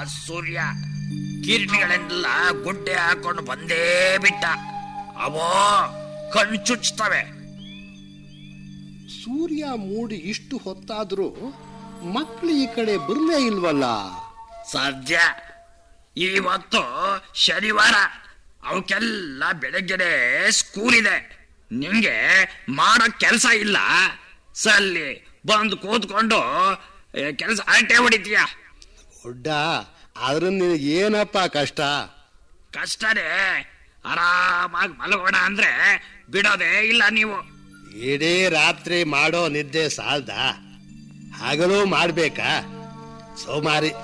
ಸೂರ್ಯ ಕಿರೀಟಿಗಳೆಲ್ಲ ಗುಡ್ಡೆ ಹಾಕೊಂಡು ಬಂದೇ ಬಿಟ್ಟ ಅವೋ ಕಣ್ಣು ಚುಚ್ತವೆ ಸೂರ್ಯ ಮೂಡಿ ಇಷ್ಟು ಹೊತ್ತಾದ್ರೂ ಮಕ್ಳು ಈ ಕಡೆ ಬರ್ಲೇ ಇಲ್ವಲ್ಲ ಸದ್ಯ ಇವತ್ತು ಶನಿವಾರ ಅವಕ್ಕೆಲ್ಲ ಬೆಳಗ್ಗೆನೆ ಸ್ಕೂಲ್ ಇದೆ ನಿಂಗೆ ಮಾಡೋ ಕೆಲಸ ಇಲ್ಲ ಸಲ್ಲಿ ಬಂದು ಕೂತ್ಕೊಂಡು ಕೆಲಸ ಆಟೆ ಹೊಡಿತೀಯ ದೊಡ್ಡ ಆದ್ರೆ ನಿನಗೆ ಏನಪ್ಪ ಕಷ್ಟ ಕಷ್ಟನೇ ಆರಾಮಾಗಿ ಮಲಗೋಣ ಅಂದ್ರೆ ಬಿಡೋದೇ ಇಲ್ಲ ನೀವು ಇಡೀ ರಾತ್ರಿ ಮಾಡೋ ನಿದ್ದೆ ಸಾಲ್ದ ಹಗಲು ಮಾಡ್ಬೇಕಾ ಸೋಮಾರಿ